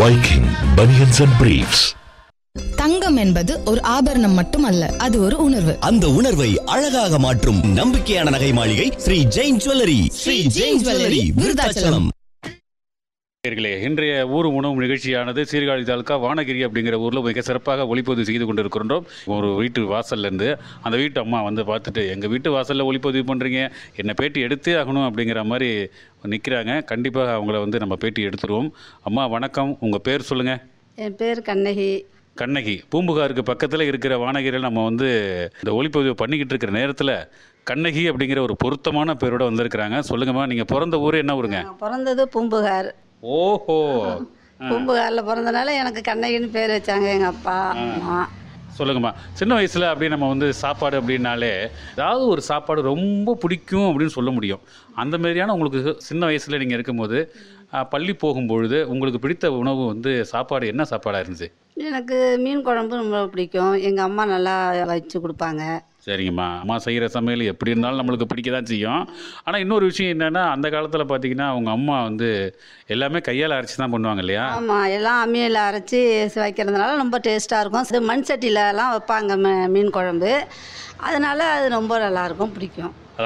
Viking Bunions and Briefs. தங்கம் என்பது ஒரு ஆபரணம் மட்டுமல்ல அது ஒரு உணர்வு அந்த உணர்வை அழகாக மாற்றும் நம்பிக்கையான நகை மாளிகை ஸ்ரீ ஜெயின் ஜுவல்லரி ஸ்ரீ ஜெயின் ஜுவல்லரி விருதாச்சலம் நேயர்களே இன்றைய ஊர் உணவு நிகழ்ச்சியானது சீர்காழி தாலுக்கா வானகிரி அப்படிங்கிற ஊரில் மிக சிறப்பாக ஒளிப்பதிவு செய்து கொண்டிருக்கின்றோம் ஒரு வீட்டு வாசல்ல இருந்து அந்த வீட்டு அம்மா வந்து பார்த்துட்டு எங்கள் வீட்டு வாசலில் ஒளிப்பதிவு பண்ணுறீங்க என்னை பேட்டி எடுத்தே ஆகணும் அப்படிங்கிற மாதிரி நிற்கிறாங்க கண்டிப்பாக அவங்கள வந்து நம்ம பேட்டி எடுத்துருவோம் அம்மா வணக்கம் உங்கள் பேர் சொல்லுங்கள் என் பேர் கண்ணகி கண்ணகி பூம்புகாருக்கு பக்கத்தில் இருக்கிற வானகிரியில் நம்ம வந்து இந்த ஒளிப்பதிவு பண்ணிக்கிட்டு இருக்கிற நேரத்தில் கண்ணகி அப்படிங்கிற ஒரு பொருத்தமான பேரோட வந்திருக்கிறாங்க சொல்லுங்கம்மா நீங்கள் பிறந்த ஊர் என்ன ஊருங்க நான் பிறந்தது பூம்புகார் ஓஹோ பூம்புகாரில் பிறந்தனால எனக்கு கண்ணகின்னு பேர் வச்சாங்க எங்கள் அப்பா அம்மா சொல்லுங்கம்மா சின்ன வயசில் அப்படி நம்ம வந்து சாப்பாடு அப்படின்னாலே ஏதாவது ஒரு சாப்பாடு ரொம்ப பிடிக்கும் அப்படின்னு சொல்ல முடியும் அந்த மாதிரியான உங்களுக்கு சின்ன வயசில் நீங்கள் இருக்கும்போது அஹ், பள்ளி போகும்பொழுது உங்களுக்கு பிடித்த உணவு வந்து சாப்பாடு என்ன சாப்பாடாக இருந்துச்சு எனக்கு மீன் குழம்பு ரொம்ப பிடிக்கும் எங்கள் அம்மா நல்லா வச்சு கொடுப்பாங்க சரிங்கம்மா அம்மா செய்கிற சமையல் எப்படி இருந்தாலும் நம்மளுக்கு பிடிக்க தான் செய்யும் ஆனால் இன்னொரு விஷயம் என்னென்னா அந்த காலத்தில் பார்த்தீங்கன்னா அவங்க அம்மா வந்து எல்லாமே கையால் அரைச்சி தான் பண்ணுவாங்க இல்லையா ஆமாம் எல்லாம் அம்மியில் அரைச்சி வைக்கிறதுனால ரொம்ப டேஸ்ட்டாக இருக்கும் இது மண் சட்டிலலாம் வைப்பாங்க ம- மீன் குழம்பு அதனால அது ரொம்ப நல்லாயிருக்கும் பிடிக்கும்